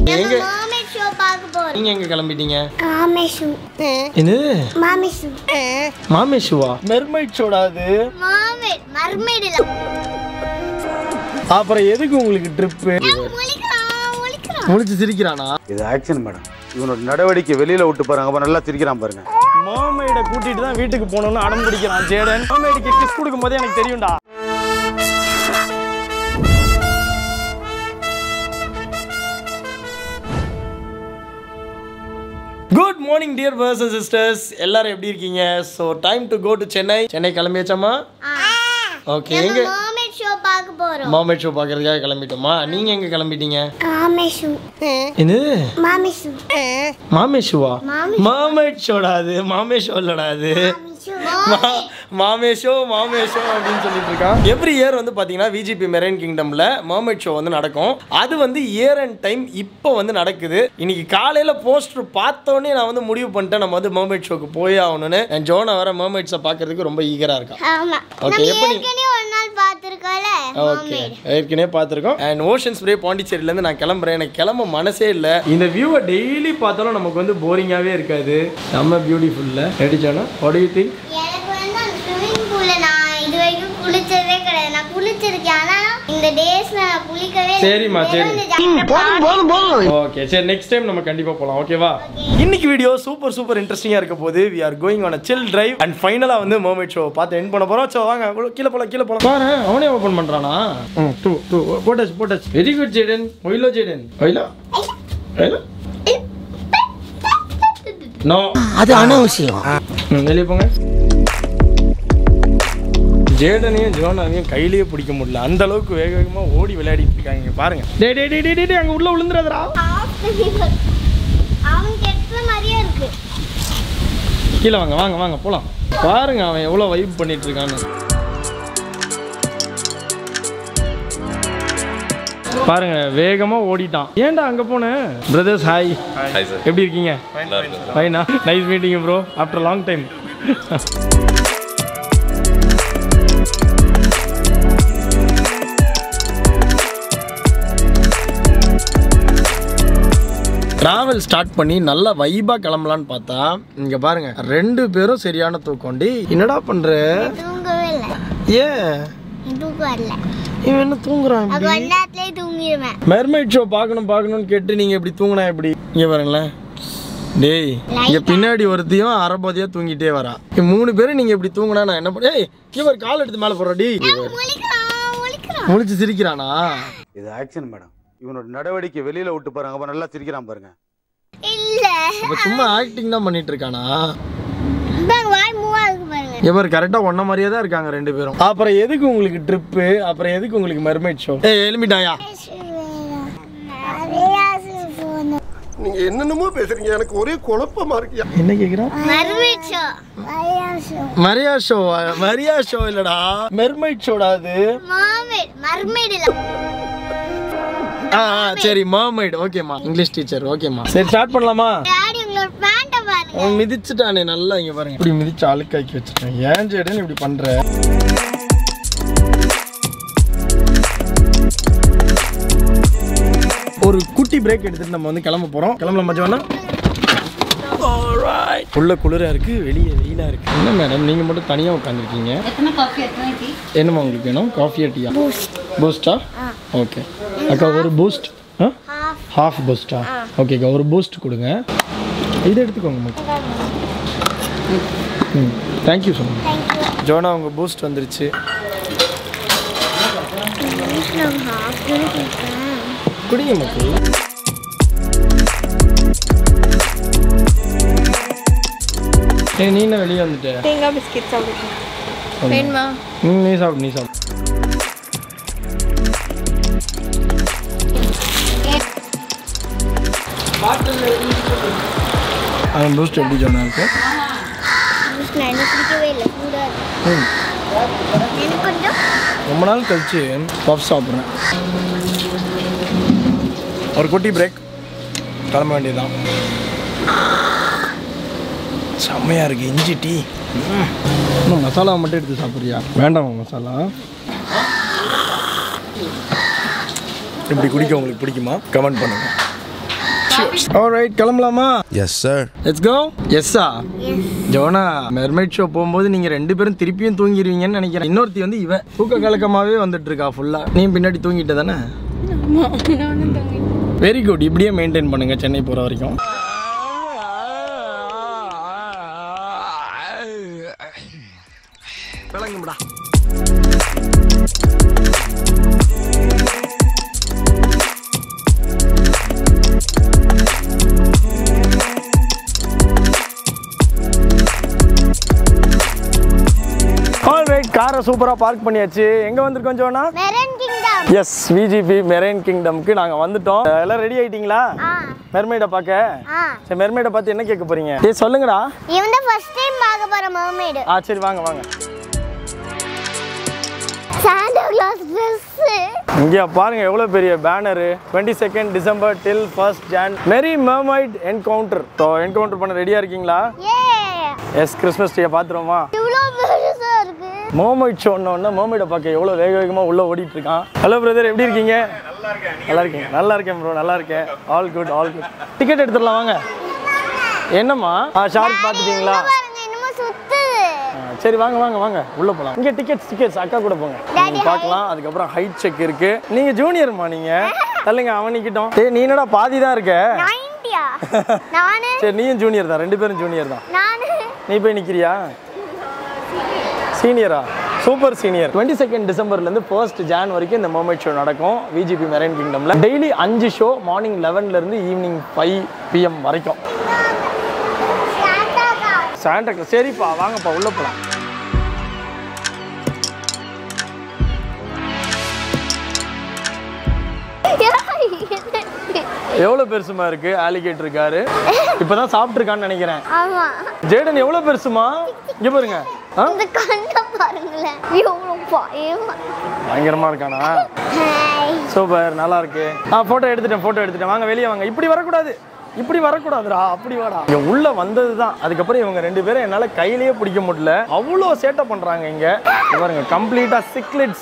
எங்க mermaid show பார்க்க போறோம் நீங்க எங்க கிளம்பிட்டீங்க மாமேஷு இது மாமேஷு மாமேஷுவா மெர்மைட் ஷோடா அது மாமேட் மர்மேட் இல்ல அப்புறம் எதுக்கு உங்களுக்கு ட்ரிப்பு முழிக்கிறான் முழிக்கிறான் முடிச்சு சிரிக்கிறானா இது ஆக்ஷன் மேடம் இவனோட நடவடிக்கை வெளியில விட்டு பாருங்க அப்ப நல்லா சிரிக்கிறான் பாருங்க மாமேட கூட்டிட்டு தான் வீட்டுக்கு போகணும்னு அடம் பிடிக்கிறான் ஜேடன் மாமேடுக்கு கிஸ் கொடுக்கும் போதே எனக்கு தெரியும்டா good morning dear bros and sisters எல்லாரும் எப்படி இருக்கீங்க so time to go to Chennai Chennai கிளம்பியாச்சாமா ஓகே எங்க மாமேட் ஷோ பார்க்க போறோம் மாமேட் ஷோ பார்க்கறதுக்காக கிளம்பிட்டோமா நீங்க எங்க கிளம்பிட்டீங்க மாமேஷு இது மாமேஷு மாமேஷுவா மாமேட் ஷோடா அது மாமே ஷோ இல்லடா அது மா- மாமேஷோ மாமேஷோ அப்படின்னு சொல்லிட்டு இருக்கான் எவ்ரி இயர் வந்து பார்த்தீங்கன்னா விஜிபி மெரைன் கிங்டம்ல மர்மைட் ஷோ வந்து நடக்கும் அது வந்து இயர் அண்ட் டைம் இப்போ வந்து நடக்குது இன்னைக்கு காலையில போஸ்டர் பார்த்தோன்னே நான் வந்து முடிவு பண்ணிட்டேன் நம்ம வந்து மர்மைட் ஷோக்கு போய் ஆகணும்னு என் ஜோனா வர மர்மைட்ஸை பார்க்கறதுக்கு ரொம்ப ஈகரா இருக்கா ஆமா Okay, நம்ம எப்படி? ஏற்கனவே ஒரு நாள் பார்த்திருக்கோம்ல ஓகே ஏற்கனவே பார்த்துருக்கோம் அண்ட் ஓஷன் ஸ்ப்ரே பாண்டிச்சேரியிலேருந்து நான் கிளம்புறேன் எனக்கு கிளம்ப மனசே இல்லை இந்த வியூவை டெய்லி பார்த்தாலும் நமக்கு வந்து போரிங்காகவே இருக்காது செம்ம பியூட்டிஃபுல்ல ரெடிச்சானா வாட் யூ திங்க் எனக்கு வந்து அந்த ஸ்விமிங் பூல்ல நான் இது வரைக்கும் குளிச்சதே கிடையாது நான் குளிச்சிருக்கேன் ஆனா இந்த டேஸ்ல நான் குளிக்கவே இல்லை. சரிம்மா, சரி. வெறும் இந்த jacket ஓகே சரி நெக்ஸ்ட் டைம் நம்ம கண்டிப்பா போலாம் ஓகேவா இன்னைக்கு வீடியோ சூப்பர் சூப்பர் இன்ட்ரெஸ்டிங்கா இருக்க போது we are going on chill drive and ஃபைனலா வந்து மோமெட் ஷோ பார்த்து என் பண்ண போறோம் சோ வாங்க உள்ள- கீழே போலாம் கீழே போலாம் பாரு அவனே ஓபன் பண்றானா ம் டூ டூ போட்டஸ் போட்டஸ் வெரி குட் ஜேடன் ஒயிலோ ஜேடன் ஒயிலோ ஒயிலோ நோ அது அனாவசியம் ம், வெளியே போங்க ஜேடனையும் ஜோனாவையும் கையிலேயே பிடிக்க முடியல அந்த அளவுக்கு வேக வேகமா ஓடி விளையாடிட்டு இருக்காங்க இங்க பாருங்க டே டே டே டே டே, டே அங்க உள்ள விழுந்துறாதடா half the people. அவன் கெட்ட மாதிரியே இருக்கு கீழே வாங்க வாங்க வாங்க போலாம் பாருங்க அவன் எவ்வளவு வைப் பண்ணிட்டு இருக்கான்னு பாருங்க வேகமா ஓடிட்டான் ஏன்டா அங்க போன பிரதர்ஸ் ஹாய் எப்படி இருக்கீங்க ஃபைனா nice meeting bro after long time travel start பண்ணி நல்லா வைபாக கிளம்பலான்னு பார்த்தா இங்கே பாருங்க ரெண்டு பேரும் சரியான தூக்கம் டி என்னடா பண்ற தூங்கவே இல்லை ஏன் தூக்கம் வரல இவன் என்ன தூங்குறான் அது கொஞ்ச நேரத்துலயே தூங்கிடுவேன் மெர்மைட் ஷோ பார்க்கணும் பார்க்கணும்னு கேட்டு நீங்கள் இப்படி தூங்கினா எப்படி இங்கே பாருங்களேன் டேய் இங்கே பின்னாடி ஒருத்தையும் அரைபதியாக தூங்கிட்டே வரா இங்க மூணு பேரும் நீங்கள் இப்படி தூங்கினா நான் என்ன பண்ண ஏய் இவர் கால் எடுத்து மேலே போடுறா டி முழிக்கிறான் முழிக்கிறான் முழிச்சு சிரிக்கிறானா இது ஆக்ஷன் மேடம் இவனோட நடவடிக்கை வெளியில விட்டு பாருங்க அப்ப நல்லா சிரிக்கிறான் பாருங்க இல்ல இப்போ சும்மா ஆக்டிங் தான் பண்ணிட்டு இருக்கானா பாருங்க வாய் மூவா இருக்கு பாருங்க இவர் கரெக்டாக ஒன்ன மாதிரியே தான் இருக்காங்க ரெண்டு பேரும் அப்புறம் எதுக்கு உங்களுக்கு ட்ரிப்பு அப்புறம் எதுக்கு உங்களுக்கு மெர்மைட் ஷோ ஏய் எலுமிட்டாயா நீங்க என்னென்னமோ பேசுறீங்க எனக்கு ஒரே குழப்பமா இருக்கியா என்ன கேட்குறான் மறுமிச்சோ மரியா ஷோ மரியா ஷோ இல்லடா மெர்மைட் ஷோடா அது மாமேட் மர்மேட் இல்ல ஆ ஆ, சரி மர்மைட் ஓகேம்மா இங்கிலீஷ் டீச்சர் ஓகேம்மா சரி ஸ்டார்ட் பண்ணலாமா டாடி உங்களோட பேண்ட பாருங்க அவன் மிதிச்சுட்டானே நல்லா இங்க பாருங்க இப்படி மிதிச்சு அழுக்காக்கி வச்சிருக்கேன் ஏன் ஜேடன் இப்படி பண்ற ஒரு குட்டி பிரேக் எடுத்துட்டு நம்ம வந்து கிளம்ப போறோம் கிளம்பலாம் மஜானா உள்ள குளிரா இருக்கு வெளியே வெயிலா இருக்கு என்ன மேடம் நீங்க மட்டும் தனியா உட்காந்துருக்கீங்க என்னம்மா உங்களுக்கு வேணும் காஃபியா டீயா பூஸ்டா ஓகே அக்கா ஒரு பூஸ்ட் ஹாஃப் பூஸ்டா ஓகேக்கா ஒரு பூஸ்ட் கொடுங்க இதை எடுத்துக்கோங்க மக்கள் ம் தேங்க்யூ ஸோ மச் ஜோனா உங்கள் பூஸ்ட் வந்துருச்சு குடிங்க மக்கள் ஏய் நீ என்ன வெளியே வந்துட்ட தேங்காய் பிஸ்கெட் சாப்பிடுங்க வேணுமா ம் நீ சாப்பிடு நீ சாப்பிடு அவன் பூஸ்ட் எப்படி சொன்னா இருக்கு நான் என்ன பிடிக்கவே இல்லை சூடா இருக்கு ம் எனக்கு கொஞ்சம் ரொம்ப நாள் கழிச்சு பஃப் சாப்பிட்றேன் ஒரு குட்டி பிரேக் கிளம்ப வேண்டியதுதான் செம்மையாக இருக்கு இஞ்சி டீ ம். இன்னும் மசாலா மட்டும் எடுத்து சாப்பிட்றியா வேண்டாமா மசாலா இப்படி குடிக்க உங்களுக்கு பிடிக்குமா கமெண்ட் பண்ணுங்க ஆல்ரைட் கிளம்பலாமா Yes, sir. லெட்ஸ் கோ எஸ்ஸா ஜோனா மெர்மைட் ஷோ போகும்போது நீங்க ரெண்டு பேரும் திருப்பியும் தூங்கிடுவீங்கன்னு நினைக்கிறேன் இன்னொருத்தி வந்து இவன் தூக்க கலக்கமாவே வந்துட்டு இருக்கா ஃபுல்லா நீ பின்னாடி தூங்கிட்ட தானே வெரி குட் இப்படியே மெயின்டைன் பண்ணுங்க சென்னை போற வரைக்கும் விளங்கும்டா ஆல்ரைட் காரை சூப்பராக பார்க் பண்ணியாச்சு எங்கே வந்திருக்கோம் ஜோனா marine kingdom yes VGP marine கிங்டம்க்கு நாங்கள் வந்துட்டோம் எல்லாம் ரெடி ஆயிட்டீங்களா ஆ மெர்மைடை பார்க்க ஆ சரி மெர்மைடை பார்த்து என்ன கேட்க போறீங்க ஏய் சொல்லுங்கடா இவன் தான் ஃபர்ஸ்ட் டைம் பார்க்க போற மர்மேடு ஆ சரி வாங்க வாங்க சாண்டா கிளாஸ் ட்ரெஸ் இங்கே பாருங்க எவ்வளோ பெரிய banner twenty second December till first Jan merry mermaid encounter so encounter பண்ண ரெடியாக இருக்கீங்களா ஏ எஸ் கிறிஸ்மஸ் ட்ரீயை பார்த்துருவோமா இவ்வளோ பெருசா இருக்கு மோமைட் ஷோன்னொன்னே மோமைடை பார்க்க எவ்வளோ வேக வேகமாக உள்ளே ஓடிட்டு இருக்கான் ஹலோ பிரதர் எப்படி இருக்கீங்க நல்லா இருக்கீங்க நல்லா இருக்கேன் ப்ரோ நல்லா இருக்கேன் all good all good ticket எடுத்துடலாம் வாங்க என்னம்மா ஆ ஷார்க் பார்த்துட்டீங்களா இங்க பாருங்க இன்னமும் சுத்துது ஆ, சரி வாங்க வாங்க வாங்க உள்ள போலாம் இங்க டிக்கெட்ஸ் டிக்கெட்ஸ் அக்கா கூட போங்க Daddy, நீங்க பார்க்கலாம் அதுக்கப்புறம் ஹைட் செக் இருக்கு நீங்க ஜூனியர்மா நீங்க தள்ளுங்க அவன் நிக்கிட்டோம் டேய் நீ என்னடா பாதி தான் இருக்க நைன்டியா நானு சரி நீயும் ஜூனியர் தான் ரெண்டு பேரும் ஜூனியர் தான் நானு நீ போய் நிக்கிறியா சீனியரா சூப்பர் சீனியர் டுவெண்ட்டி செகண்ட் டிசம்பர்லேருந்து ஃபர்ஸ்ட் ஜான் வரைக்கும் இந்த மோமெண்ட் ஷோ நடக்கும் விஜிபி மெரைன் கிங்டமில் டெய்லி அஞ்சு ஷோ மார்னிங் லெவன்லேருந்து ஈவினிங் ஃபைவ் பிஎம் வரைக்கும் சாண்டா கிளாஸ் சாண்டா கிளாஸ் சரிப்பா வாங்கப்பா உள்ள போலாம் எவ்வளோ பெருசுமா இருக்கு ஆலிகேட் இருக்காரு இப்பதான் சாப்பிட்ருக்கான்னு நினைக்கிறேன் ஆமா ஜேடன் எவ்வளோ பெருசுமா இங்க பாருங்க ஆ இந்த கண்ணை பாருங்களேன் எவ்வளோ பயமா பயங்கரமா இருக்கானா ஹாய் சூப்பர் நல்லா இருக்கு ஆ போட்டோ எடுத்துட்டேன் போட்டோ எடுத்துட்டேன் வாங்க வெளியே வாங்க இப்படி வரக்கூடாது இப்படி வரக்கூடாதுடா அப்படி வாடா இங்க உள்ள வந்தது தான் அதுக்கப்புறம் இவங்க ரெண்டு பேரும் என்னால கையிலேயே பிடிக்க முடியல அவ்வளோ சேட்டை பண்றாங்க இங்க இங்க பாருங்க கம்ப்ளீட்டா சிக்லெட்ஸ்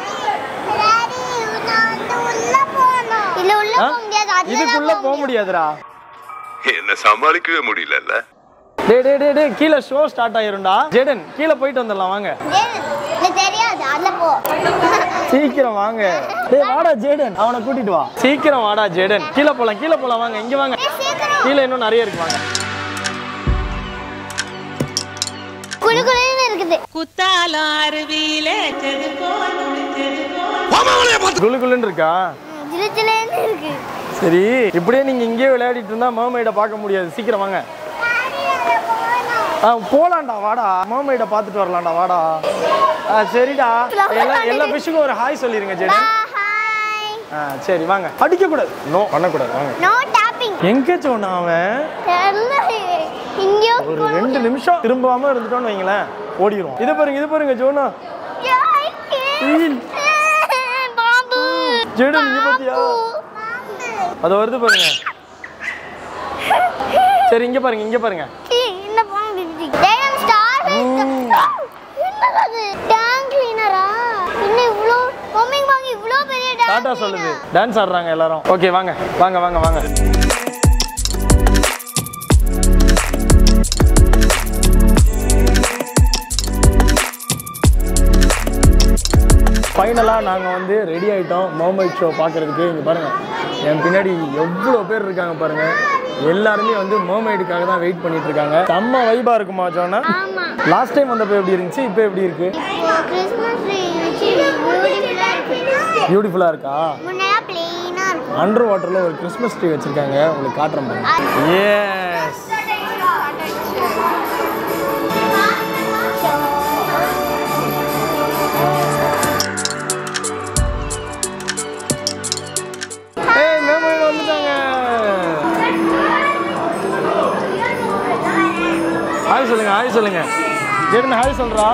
இல்ல உள்ள போக முடியாது அதுல இதுக்குள்ள போக முடியாதுடா என்ன சமாளிக்கவே முடியலல்ல டே டே டே டே கீழே ஷோ ஸ்டார்ட் ஆயிரும்டா ஜேடன் கீழே போயிட்டு வந்துடலாம் வாங்க இல்ல தெரியாது அதுல போ சீக்கிரம் வாங்க டேய் வாடா ஜேடன் அவனை கூட்டிட்டு வா சீக்கிரம் வாடா ஜேடன் கீழே போலாம் கீழே போலாம் வாங்க இங்க வாங்க கீழே இன்னும் நிறைய இருக்கு வாங்க குளு குளுன்னு இருக்குது குத்தாலம் அருவியில செது போல் முடிச்சது போல் குளு குளுன்னு இருக்கா ம், ஜிலு ஜிலுன்னு இருக்கு சரி இப்படியே நீங்க இங்கேயே விளையாடிட்டு இருந்தா மர்மைடை பார்க்க முடியாது சீக்கிரம் வாங்க ஆ போலாம்டா வாடா மர்மைடை பார்த்துட்டு வரலாம்டா வாடா ஆ சரிடா எல்லா எல்லா ஃபிஷ்ஷுக்கும் ஒரு ஹாய் சொல்லிருங்க ஜேடன் ஹாய் ஆ சரி வாங்க அடிக்க கூடாது நோ பண்ணக்கூடாது வாங்க நோ டாப்பிங் எங்க சொன்னா அவன் தெரியல இங்கேயோ ஒரு ரெண்டு நிமிஷம் திரும்பாம இருந்துட்டோம்னு வைங்களேன் ஓடிடும் இது பாருங்க இது பாருங்க ஜோனா ஈல். பாம்பு ஜேடன் இங்க பாத்தியா அது வருது பாருங்க சரி இங்க பாருங்க இங்க பாருங்க இந்த பாம்பு இருக்கு டேம் ஸ்டார் என்னது டேங்க் கிளீனரா என்ன இவ்ளோ ஓமிங் பாங்க இவ்ளோ பெரிய டேங்க் டாட்டா சொல்லுது டான்ஸ் ஆடுறாங்க எல்லாரும் ஓகே வாங்க வாங்க வாங்க வாங்க ஃபைனலாக நாங்கள் வந்து ரெடி ஆகிட்டோம் மோமைட் ஷோ பார்க்குறதுக்கு இங்கே பாருங்கள் என் பின்னாடி எவ்வளோ பேர் இருக்காங்க பாருங்கள் எல்லாருமே வந்து மோமைடுக்காக தான் வெயிட் பண்ணிட்டு இருக்காங்க செம்ம வைபாக இருக்குமா ஜோனா ஆமா லாஸ்ட் டைம் வந்தப்போ எப்படி இருந்துச்சு இப்போ எப்படி இருக்கு கிறிஸ்மஸ் ட்ரீ வச்சு பியூட்டிஃபுல்லா இருக்கு பியூட்டிஃபுல்லாக இருக்கா முன்னாடி பிளெயினா இருக்கும் அண்டர் வாட்டரில் ஒரு கிறிஸ்மஸ் ட்ரீ வச்சுருக்காங்க உங்களுக்கு காட்டுறேன் பாருங்க எஸ் ஏய் மேம் வந்துட்டாங்க ஹாய் சொல்லுங்க ஹாய் சொல்லுங்க ஜெகன் ஹாய் சொல்றா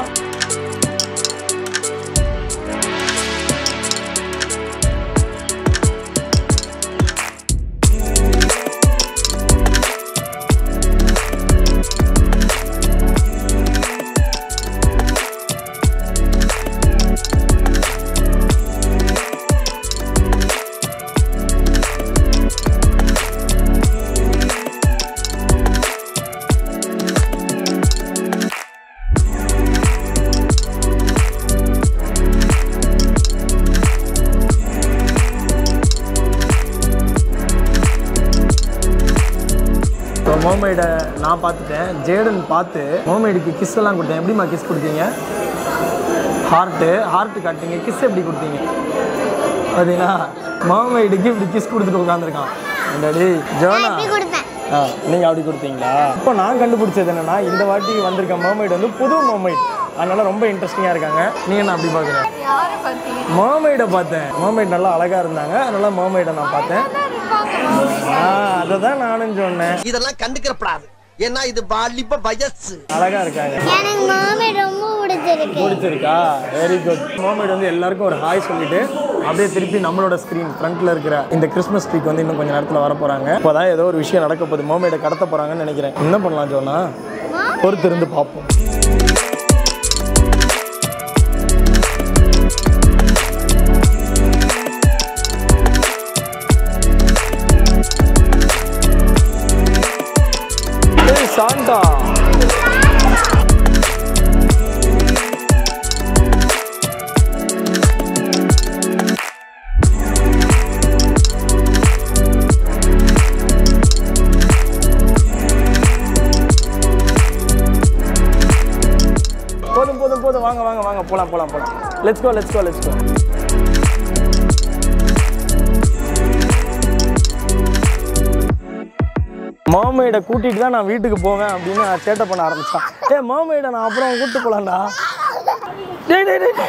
மோமைடை நான் பார்த்துட்டேன் ஜேடன் பார்த்து மோமைடுக்கு கிஸ் எல்லாம் கொடுத்தேன் எப்படிம்மா கிஸ் கொடுத்தீங்க ஹார்ட்டு ஹார்ட்டு காட்டுங்க கிஸ் எப்படி கொடுத்தீங்க பார்த்தீங்களா மோமைடுக்கு இப்படி கிஸ் கொடுத்துட்டு உட்காந்துருக்கான் என்னடி ஜோனா எப்படி கொடுப்பேன் ஆ நீங்கள் அப்படி கொடுத்தீங்களா இப்போ நான் கண்டுபிடிச்சது என்னன்னா இந்த வாட்டி வந்திருக்க மர்மைட் வந்து புது மர்மைட் அதனால ரொம்ப இன்ட்ரெஸ்டிங்காக இருக்காங்க நீங்கள் என்ன அப்படி பார்க்குறேன் யாரை பார்த்தீங்க மர்மைடை பார்த்தேன் மர்மைட் நல்லா அழகாக இருந்தாங்க அதனால மர்மைடை நான் பார்த்தேன் ஆ அதை தான் நானும் சொன்னேன் இதெல்லாம் கண்டுக்கிறப்படாது ஏன்னா இது வாலிப வயசு அழகாக இருக்காங்க எனக்கு மாமே ரொம்ப பிடிச்சிருக்கு பிடிச்சிருக்கா வெரி குட் மோமெண்ட் வந்து எல்லாருக்கும் ஒரு ஹாய் சொல்லிட்டு அப்படியே திருப்பி நம்மளோட ஸ்க்ரீன் ஃப்ரண்ட்ல இருக்கிற இந்த கிறிஸ்மஸ் ட்ரீக்கு வந்து இன்னும் கொஞ்சம் நேரத்தில் வர போறாங்க இப்போதான் ஏதோ ஒரு விஷயம் நடக்க போகுது மோமேடை கடத்த போறாங்கன்னு நினைக்கிறேன் என்ன பண்ணலாம் சொன்னா பொறுத்து இருந்து பார்ப்போம் ஏய் சாண்டா போதும் போதும் போதும் வாங்க வாங்க வாங்க போலாம் போலாம் போலாம் let's go let's go let's go மாமையிட கூட்டிட்டு தான் நான் வீட்டுக்கு போவேன் அப்படின்னு நான் சேட்டை பண்ண ஆரம்பிச்சான் ஏ மாமையிட நான் அப்புறம் கூட்டு போலாம்டா டேய் டேய் டேய்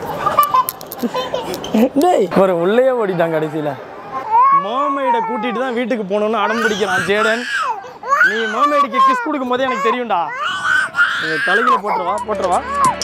டேய் ஒரு உள்ளேயே ஓடிட்டான் கடைசியில் மாமையிட கூட்டிட்டு தான் வீட்டுக்கு போகணும்னு அடம் பிடிக்கிறான் ஜேடன் நீ மாமையிடுக்கு கிஸ் கொடுக்கும் போதே எனக்கு தெரியும்டா நீ தலையில போட்டுருவா போட்டுருவா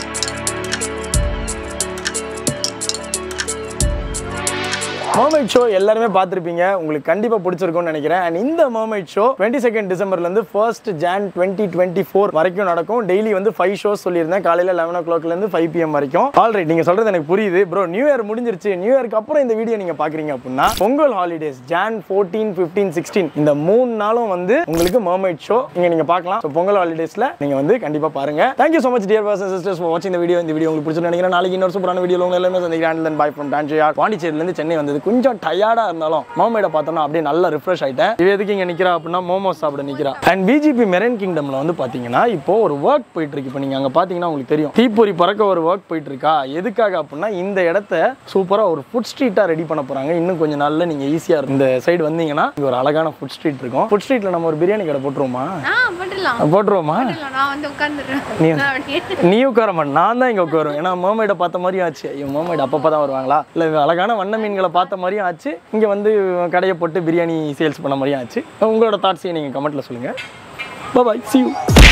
மோமைட் ஷோ எல்லாருமே பார்த்துருப்பீங்க உங்களுக்கு கண்டிப்பாக பிடிச்சிருக்கும்னு நினைக்கிறேன் அண்ட் இந்த மோமைட் ஷோ டுவெண்ட்டி செகண்ட் டிசம்பர்லேருந்து first Jan twenty twenty four வரைக்கும் நடக்கும் டெய்லி வந்து ஃபைவ் ஷோஸ் சொல்லியிருந்தேன் காலையில் லெவன் ஓ கிளாக்லேருந்து ஃபைவ் பிஎம் வரைக்கும் ஆல்ரைட் நீங்கள் சொல்கிறது எனக்கு புரியுது ப்ரோ நியூ இயர் முடிஞ்சிருச்சு நியூ இயர்க்கு அப்புறம் இந்த வீடியோ நீங்கள் பார்க்குறீங்க அப்படின்னா Pongal holidays Jan fourteen fifteen sixteen இந்த மூணு நாளும் வந்து உங்களுக்கு மர்மைட் ஷோ இங்கே நீங்கள் பார்க்கலாம் ஸோ பொங்கல் ஹாலிடேஸில் நீங்கள் வந்து கண்டிப்பாக பாருங்க தேங்க்யூ ஸோ மச் டியர் பர்சன் சிஸ்டர்ஸ் ஃபார் வாட்சிங் இந்த வீடியோ இந்த வீடியோ உங்களுக்கு பிடிச்சிருன்னு நினைக்கிறேன் நாளைக்கு இன்னொரு சூப்பரான வீடியோ உங்களை எல்லாமே சந்திக்கிறேன் தென் பாய் ஃப்ரம் டான்ஜியார் பாண்டிச்சேரியிலேருந்து சென்னை வந்தது கொஞ்சம் டயர்டாக இருந்தாலும் மோமேடை பார்த்தோம்னா அப்படியே நல்லா ரிஃப்ரெஷ் ஆயிட்டேன் இவ எதுக்கு இங்கே நிற்கிறா அப்படின்னா மோமோஸ் சாப்பிட நிற்கிறா அண்ட் பிஜிபி மெரன் கிங்டம்ல வந்து பார்த்தீங்கன்னா இப்போ ஒரு ஒர்க் போயிட்டு இருக்கு இப்போ நீங்கள் அங்கே பார்த்தீங்கன்னா உங்களுக்கு தெரியும் தீப்பொறி பறக்க ஒரு ஒர்க் போயிட்டு இருக்கா எதுக்காக அப்படின்னா இந்த இடத்த சூப்பராக ஒரு ஃபுட் ஸ்ட்ரீட்டாக ரெடி பண்ண போகிறாங்க இன்னும் கொஞ்சம் நாளில் நீங்கள் ஈஸியாக இந்த சைடு வந்தீங்கன்னா இங்கே ஒரு அழகான ஃபுட் ஸ்ட்ரீட் இருக்கும் ஃபுட் ஸ்ட்ரீட்டில் நம்ம ஒரு பிரியாணி கடை போட்டுருவோமா ஆ பண்ணலாம் போட்டுருவோமா பண்ணலாம். நான் வந்து உட்காந்துடுறேன் நீ அப்படியே நீ உட்கார மாட்டேன் நான் தான் இங்கே உட்காருவேன் ஏன்னா மோமைடை பார்த்த மாதிரியும் ஆச்சு ஐயோ மோமைடு அப்பப்போ தான் வருவாங்களா இல்லை அழகான வண்ண மீன்களை பார்த்த மாதிரியும் ஆச்சு இங்கே வந்து கடையை போட்டு பிரியாணி சேல்ஸ் பண்ண மாதிரியும் ஆச்சு உங்களோட தாட்ஸையும் நீங்கள் கமெண்ட்டில் சொல்லுங்கள் பாய் see you